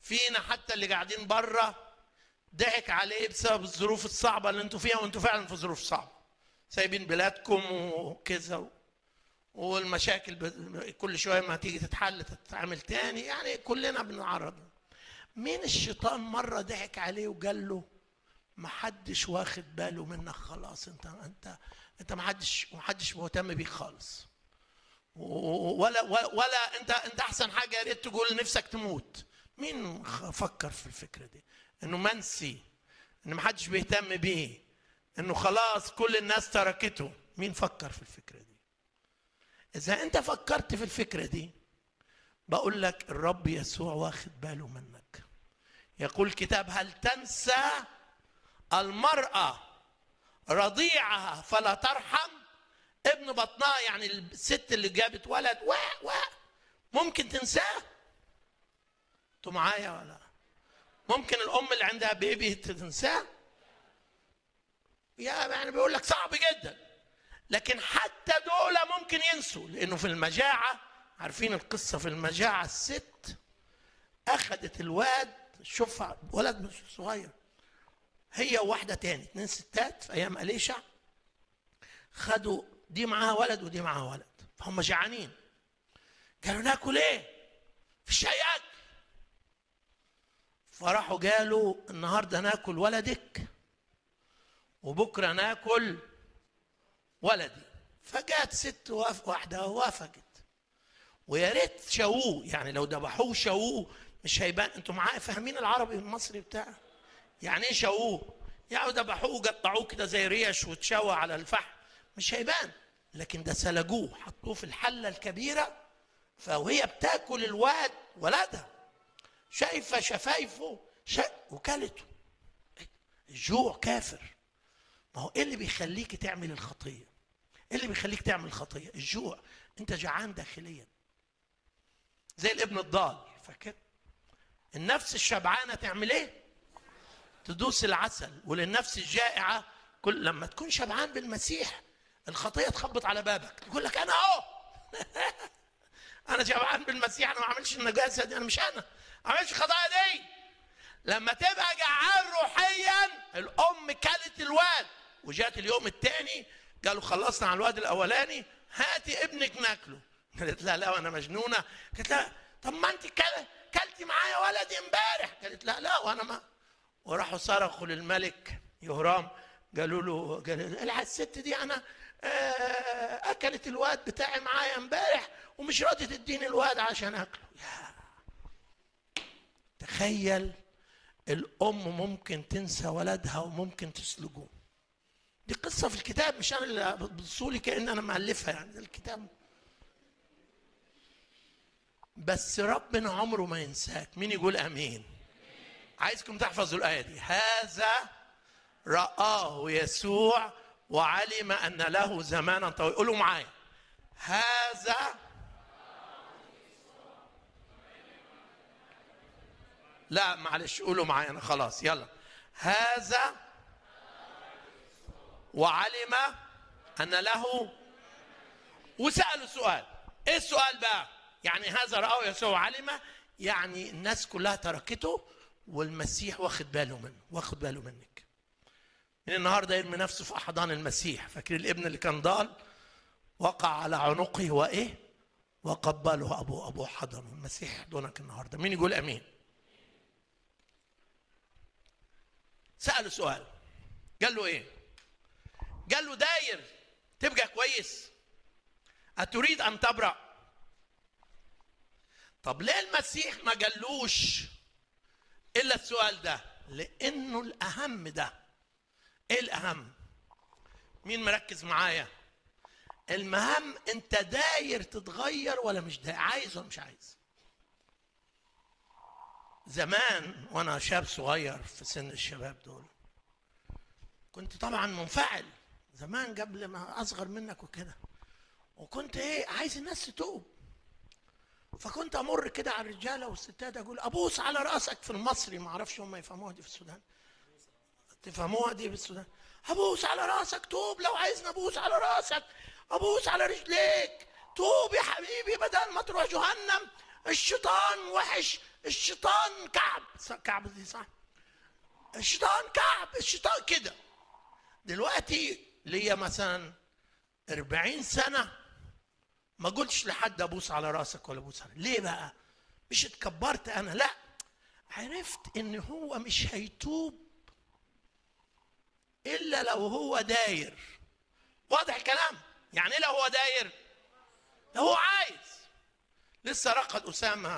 فينا حتى اللي قاعدين بره ضحك عليه بسبب الظروف الصعبه اللي انتوا فيها وانتوا فعلا في ظروف صعبه سايبين بلادكم وكذا والمشاكل ب- كل شويه ما تيجي تتحل تتعامل تاني يعني كلنا بنعرض مين الشيطان مره ضحك عليه وقال له ما حدش واخد باله منك خلاص انت انت انت ما حدش ما حدش مهتم بيك خالص و- ولا ولا, ولا انت انت احسن حاجه يا ريت تقول نفسك تموت مين خ- فكر في الفكره دي انه منسي ان ما حدش بيهتم بيه انه خلاص كل الناس تركته مين فكر في الفكره دي اذا انت فكرت في الفكره دي بقول لك الرب يسوع واخد باله منك يقول الكتاب هل تنسى المرأة رضيعها فلا ترحم ابن بطنها يعني الست اللي جابت ولد و و ممكن تنساه انتوا معايا ولا ممكن الام اللي عندها بيبي تنساه يا يعني بيقول لك صعب جدا لكن حتى دول ممكن ينسوا لانه في المجاعه عارفين القصه في المجاعه الست اخذت الواد شوفها ولد مش صغير هي وواحده تاني اتنين ستات في ايام اليشع خدوا دي معاها ولد ودي معاها ولد فهم جعانين قالوا ناكل ايه في شيء اكل فراحوا قالوا النهارده ناكل ولدك وبكره ناكل ولدي فجات ست واف- واحده وافقت ويا ريت شووه يعني لو ذبحوه شووه مش هيبان انتوا معايا فاهمين العربي المصري بتاعه يعني ايه شووه يعني ذبحوه وقطعوه كده زي ريش وتشوى على الفحم مش هيبان لكن ده سلجوه حطوه في الحله الكبيره فوهي بتاكل الواد ولدها شايفه شفايفه شا... وكلته الجوع كافر ما هو ايه اللي بيخليك تعمل الخطيه ايه اللي بيخليك تعمل الخطيه الجوع انت جعان داخليا زي الابن الضال فاكر النفس الشبعانه تعمل ايه تدوس العسل وللنفس الجائعه كل لما تكون شبعان بالمسيح الخطيه تخبط على بابك تقول لك انا اهو انا شبعان بالمسيح انا ما عملش النجاسه دي انا مش انا ما عملش الخطايا دي لما تبقى جعان روحيا الام كلت الواد وجات اليوم الثاني قالوا خلصنا على الواد الاولاني هاتي ابنك ناكله قالت لا لا وانا مجنونه قالت لا طب ما انت كل- كلتي معايا ولدي امبارح قالت لا لا وانا ما وراحوا صرخوا للملك يهرام قالوا له قالوا الحق الست دي انا آه، اكلت الواد بتاعي معايا امبارح ومش راضيه تديني الواد عشان اكله يا تخيل الام ممكن تنسى ولدها وممكن تسلجه دي قصه في الكتاب مش انا اللي بتبصوا لي كان انا مالفها يعني ده الكتاب بس ربنا عمره ما ينساك مين يقول امين عايزكم تحفظوا الايه دي هذا رآه يسوع وعلم ان له زمانا طويلا قولوا معايا هذا لا معلش قولوا معايا انا خلاص يلا هذا وعلم ان له وسالوا سؤال ايه السؤال بقى يعني هذا رآه يسوع وعلم يعني الناس كلها تركته والمسيح واخد باله منه واخد باله منك من النهارده يرمي نفسه في احضان المسيح فاكر الابن اللي كان ضال وقع على عنقه وايه وقبله ابوه ابوه حضنه المسيح يحضنك النهارده مين يقول امين سأله سؤال قال له ايه قال له داير تبقى كويس أتريد أن تبرأ طب ليه المسيح ما قالوش إلا السؤال ده لأنه الأهم ده إيه الأهم مين مركز معايا المهم أنت داير تتغير ولا مش داير عايز ولا مش عايز زمان وانا شاب صغير في سن الشباب دول كنت طبعا منفعل زمان قبل ما اصغر منك وكده وكنت ايه عايز الناس تتوب فكنت امر كده على الرجاله والستات اقول ابوس على راسك في المصري ما اعرفش هم يفهموها دي في السودان تفهموها دي في السودان ابوس على راسك توب لو عايزني ابوس على راسك ابوس على رجليك توب يا حبيبي بدل ما تروح جهنم الشيطان وحش الشيطان كعب كعب دي صح الشيطان كعب الشيطان كده دلوقتي ليا مثلا 40 سنه ما قلتش لحد ابوس على راسك ولا ابوس على ليه بقى مش اتكبرت انا لا عرفت ان هو مش هيتوب الا لو هو داير واضح الكلام يعني ايه لو هو داير لو هو عايز لسه رقد اسامه